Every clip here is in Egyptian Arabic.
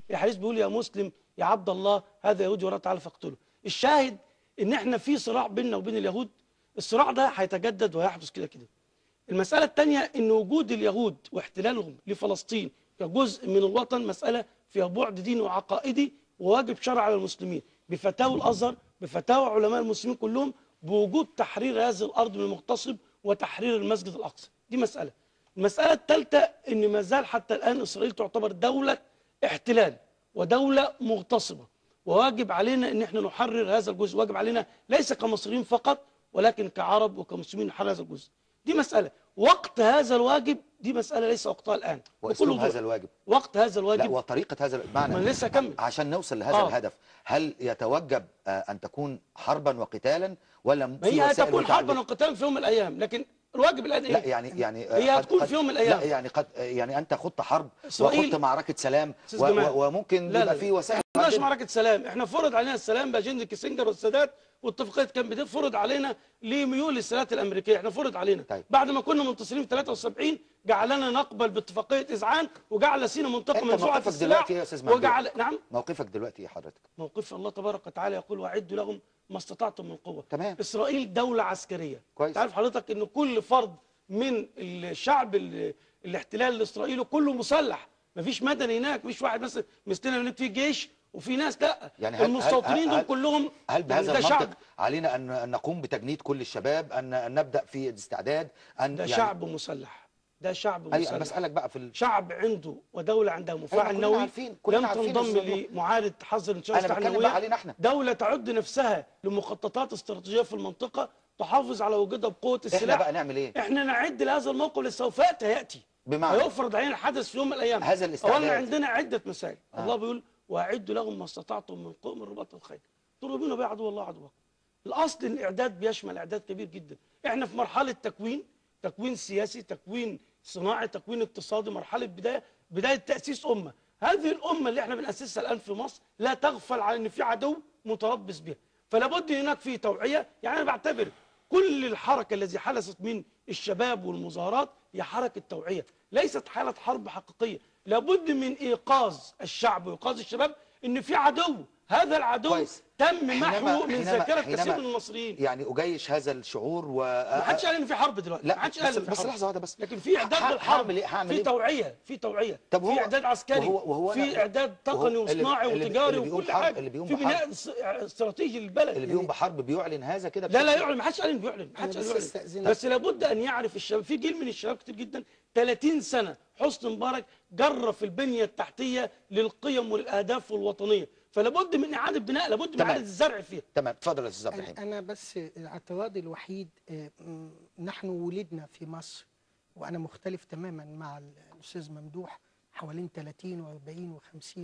الحديث بيقول يا مسلم يا عبد الله هذا يهودي ولا تعالى فاقتله الشاهد ان احنا في صراع بيننا وبين اليهود الصراع ده هيتجدد وهيحدث كده كده المسألة الثانية أن وجود اليهود واحتلالهم لفلسطين كجزء من الوطن مسألة فيها بعد ديني وعقائدي وواجب شرع على المسلمين بفتاوى الأزهر بفتاوى علماء المسلمين كلهم بوجود تحرير هذه الأرض من المغتصب وتحرير المسجد الأقصى دي مسألة المسألة الثالثة أن ما زال حتى الآن إسرائيل تعتبر دولة احتلال ودولة مغتصبة وواجب علينا أن احنا نحرر هذا الجزء واجب علينا ليس كمصريين فقط ولكن كعرب وكمسلمين نحرر هذا الجزء دي مسألة وقت هذا الواجب دي مسألة ليس وقتها الآن واسلوب بكل وضوح. هذا الواجب وقت هذا لا الواجب وطريقه هذا المعنى ما أنا لسه أكمل. عشان نوصل لهذا آه. الهدف هل يتوجب آه، ان تكون حربا وقتالا ولا ما في هي وسائل هتكون حربا متعددة؟ وقتالا في يوم من الأيام لكن الواجب الآن لا إيه؟ يعني يعني هي قد- هتكون قد- في يوم من الأيام. لا يعني قد يعني انت خضت حرب إسرائيل- وخضت معركه سلام أستاذ و- جمال. و- وممكن لا يبقى لا في وسائل ما عندناش متعددة. معركة سلام احنا فرض علينا السلام بأجندة كيسنجر والسادات واتفاقية كان بتفرض علينا لميول السادات الأمريكية احنا فرض علينا طيب. بعد ما كنا منتصرين في 73 جعلنا نقبل باتفاقية إذعان وجعل سينا منطقة أنت منزوعة موقفك السلاح دلوقتي يا أستاذ ممدوح. وجعل نعم موقفك دلوقتي ايه حضرتك موقف الله تبارك وتعالى يقول واعدوا لهم ما استطعتم من قوه تمام. اسرائيل دوله عسكريه كويس. تعرف حضرتك ان كل فرد من الشعب ال- الاحتلال الاسرائيلي كله مسلح مفيش مدني هناك مفيش واحد مثلا مثلنا هناك في جيش وفي ناس لا يعني هل- المستوطنين هل- دول هل- كلهم هل بهذا يعني ده المنطق شعب علينا ان أن نقوم بتجنيد كل الشباب ان أن نبدا في الاستعداد ان ده يعني شعب مسلح ده شعب اي انا مسلح بسالك بقى في ال... شعب عنده ودولة عندها مفاعل كلنا نووي عارفين- كلنا لم عارفين تنضم الظروف. لمعاهدة حظر انشاء أنا السلاح بتكلم النووية بقى علينا إحنا. دولة تعد نفسها لمخططات استراتيجية في المنطقة تحافظ على وجودها بقوة احنا السلاح بقى نعمل ايه احنا نعد لهذا الموقف اللي سوف يأتي هيأتي بمعنى؟ هيفرض علينا الحدث في يوم من الأيام هذا الاستعداد. أولا عندنا عدة مسائل آه. الله بيقول وأعدوا لهم ما استطعتم من قوة من رباط الخيل ترهبون به عدو الله عدوكم الاصل الاعداد بيشمل اعداد كبير جدا احنا في مرحله تكوين تكوين سياسي تكوين صناعي تكوين اقتصادي مرحله بدايه بدايه تاسيس امه هذه الامه اللي احنا بناسسها الان في مصر لا تغفل على ان في عدو متربص بها فلا بد هناك في توعيه يعني انا بعتبر كل الحركه التي حدثت من الشباب والمظاهرات هي حركه توعيه ليست حاله حرب حقيقيه لابد من ايقاظ الشعب وايقاظ الشباب ان في عدو هذا العدو كويس. تم حينما- محوه من حينما- ذاكره حينما كثير من المصريين يعني اجيش هذا الشعور و ما حدش قال ان في حرب دلوقتي لا، ما حدش بس- قال ان في بس حرب لحظة واحدة بس. لكن في اعداد ه- للحرب هعمل إيه؟ هعمل في إيه؟ توعيه في توعيه طب هو- في اعداد عسكري وهو- وهو في أنا- اعداد تقني وهو- اللي- وصناعي اللي- وتجاري اللي بيقوم وكل بحرب- حاجه اللي بيقوم في بحرب. بناء اس- استراتيجي للبلد اللي بيقوم بحرب بيعلن هذا كده لا لا بشكل- يعلن ما حدش قال انه بيعلن ما حدش أنا قال بس يعلن أستأذنك. بس لابد ان يعرف الشباب في جيل من الشباب كتير جدا 30 سنه حسني مبارك جرى في البنيه التحتيه للقيم والاهداف الوطنيه فلابد من اعاده بناء لابد من تمام. اعاده الزرع فيها تمام اتفضل يا استاذ عبد الرحيم أنا بس اعتراضي الوحيد آه، م- نحن ولدنا في مصر وأنا مختلف تماما مع الأستاذ ممدوح حوالين 30 و40 و50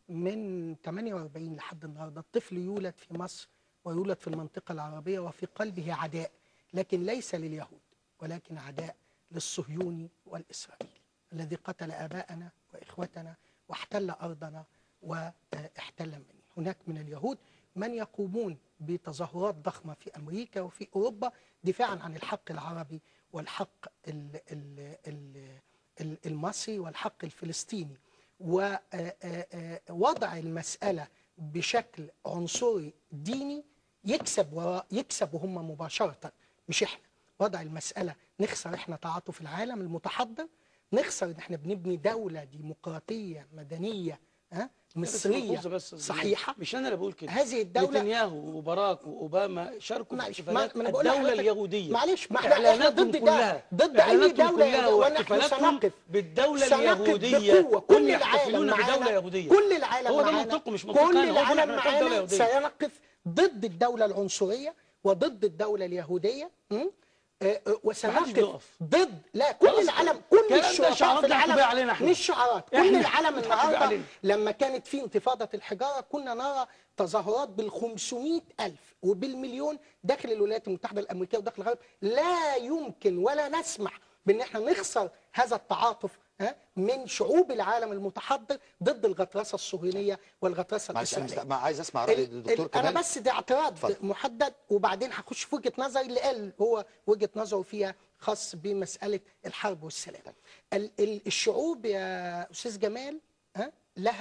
من 48 لحد النهارده الطفل يولد في مصر ويولد في المنطقة العربية وفي قلبه عداء لكن ليس لليهود ولكن عداء للصهيوني والإسرائيلي الذي قتل آباءنا وإخوتنا واحتل أرضنا واحتل مني هناك من اليهود من يقومون بتظاهرات ضخمة في أمريكا وفي أوروبا دفاعا عن الحق العربي والحق ال ال ال ال المصري والحق الفلسطيني ووضع المسألة بشكل عنصري ديني يكسب وراء يكسبوا هم مباشرة مش احنا وضع المسألة نخسر احنا تعاطف العالم المتحضر نخسر ان احنا بنبني دولة ديمقراطية مدنية ها مصرية بس بس صحيحة مش انا اللي بقول كده هذه الدولة نتنياهو وباراك واوباما شاركوا في معلش ما احتفالات ما انا بقول الدوله لحضرتك- اليهوديه معلش ما احنا احنا إعلاناتهم ضد ده كلها ضد اي إعلاناتهم دوله كلها ونحن واحتفالاتهم سنقف بالدوله سنقف اليهوديه بقوه هم كل العالم يحتفلون معانا بدوله يهوديه كل العالم هو ده معانا منطقه مش منطقه كل أنا. هو بيقول العالم إحنا محتاج دوله معانا يهوديه سينقف ضد الدوله العنصريه وضد الدوله اليهوديه م? آه، آه، محدش وسنقف بيقف. ضد لا كل خلاص. العالم كل الكلام ده الشرطاء شعارات في ضحكوا بيها علينا العالم إحنا. مش شعارات كل إحنا العالم ضحكوا بيها النهارده علينا. لما كانت في انتفاضة الحجارة كنا نرى تظاهرات بال ألف وبالمليون داخل الولايات المتحدة الأمريكية وداخل الغرب لا يمكن ولا نسمح بأن احنا نخسر هذا التعاطف ها، من شعوب العالم المتحضر ضد الغطرسة الصهيونية والغطرسة معلش انا الإسرائيلية مست- ما عايز اسمع راي ال- الدكتور ال- انا كمال بس ده اعتراض اتفضل. محدد وبعدين هخش في وجهه نظري اللي قال هو وجهه نظره فيها خاص بمساله الحرب والسلام ال- ال- الشعوب يا استاذ جمال ها لها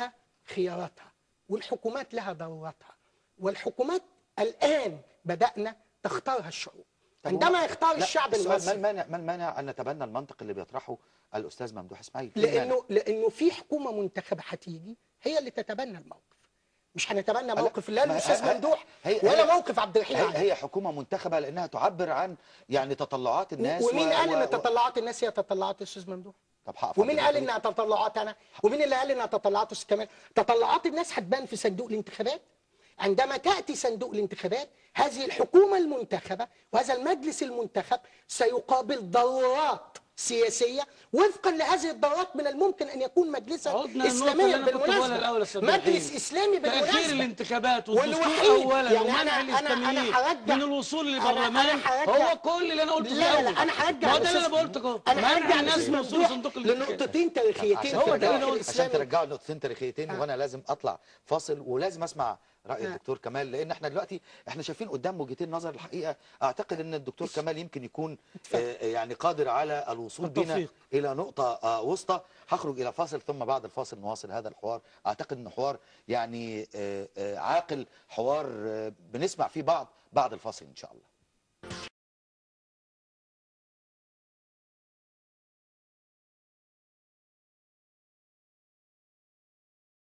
خياراتها والحكومات لها ضروراتها والحكومات الان بدانا تختارها الشعوب طب عندما هو- يختار لا، الشعب السؤال ما المصري المانع ما المانع ان نتبنى المنطق اللي بيطرحه الاستاذ ممدوح اسماعيل إيه المانع؟ لانه لانه في حكومه منتخبه هتيجي هي اللي تتبنى الموقف مش هنتبنى موقف لا ما- الاستاذ هي- ممدوح هي- ولا هي- موقف عبد الرحيم هي, علي هي حكومه منتخبه لانها تعبر عن يعني تطلعات الناس ومين و- قال و- ان و- تطلعات الناس هي تطلعات الاستاذ ممدوح طب هقف ومين عند قال النقطة انها تطلعات انا ومين اللي قال انها تطلعات أستاذ كمال تطلعات الناس هتبان في صندوق الانتخابات عندما تاتي صندوق الانتخابات هذه الحكومه المنتخبه وهذا المجلس المنتخب سيقابل ضرورات سياسيه وفقا لهذه الضرورات من الممكن ان يكون مجلسا عدنا للنقطة اللي اسلاميا أنا كنت بقولها الأول يا بالمناسبه أستاذ مجلس إبراهيم. اسلامي تأخير بالمناسبه الانتخابات والدستور والوحيد اولا يعني ومنع أنا- أنا- أنا الاسلاميين هرجع- من الوصول أنا- للبرلمان أنا هرجع- هو كل اللي انا قلته في لا لا الأول. لا انا هرجع ما هو ده اللي لأستاذ- انا قلته اهو انا منع هرجع الناس لأستاذ من وصول ممدوح صندوق الانتخابات لنقطتين تاريخيتين عشان هو ده ترجعوا- اللي أنا قلته. عشان الإسلامي. ترجعوا لنقطتين تاريخيتين آه. وانا لازم اطلع فاصل ولازم اسمع راي آه. الدكتور كمال لان احنا دلوقتي احنا شايفين قدام وجهتين نظر الحقيقه اعتقد ان الدكتور كمال يمكن يكون آه، يعني قادر على الوصول بنا التوفيق. الى نقطه آه، وسطى هخرج الى فاصل ثم بعد الفاصل نواصل هذا الحوار اعتقد انه حوار يعني آه، آه، عاقل حوار آه، بنسمع فيه بعض بعد الفاصل ان شاء الله